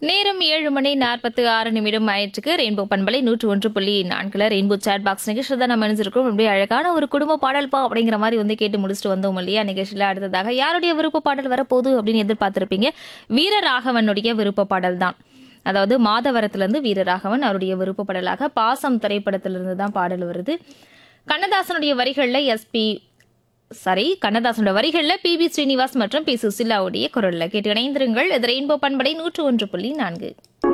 நேரம் ஏழு மணி நாற்பத்தி ஆறு நிமிடம் ஆயிற்றுக்கு ரெயின்போ பண்பலை நூற்று ஒன்று புள்ளி நான்குல ரெயின்போ சாட் பாக்ஸ் நிகழ்ச்சி தான் நம்ம நினைச்சிருக்கோம் அப்படியே அழகான ஒரு குடும்ப பாடல் பா அப்படிங்கிற மாதிரி வந்து கேட்டு முடிச்சுட்டு வந்தோம் இல்லையா நிகழ்ச்சியில் அடுத்ததாக யாருடைய விருப்ப பாடல் வரப்போகுது அப்படின்னு எதிர்பார்த்திருப்பீங்க வீரராகவனுடைய விருப்ப பாடல் தான் அதாவது மாதவரத்திலிருந்து வீரராகவன் அவருடைய விருப்ப பாடலாக பாசம் திரைப்படத்திலிருந்து தான் பாடல் வருது கண்ணதாசனுடைய வரிகளில் எஸ்பி சாரி கண்ணதாசனோட வரிகளில் பி பி ஸ்ரீனிவாஸ் மற்றும் பி சுசிலாவுடைய குரல்ல கேட்டு இணைந்திருங்கள் இது ரெயின்போ பண்படை நூற்று ஒன்று புள்ளி நான்கு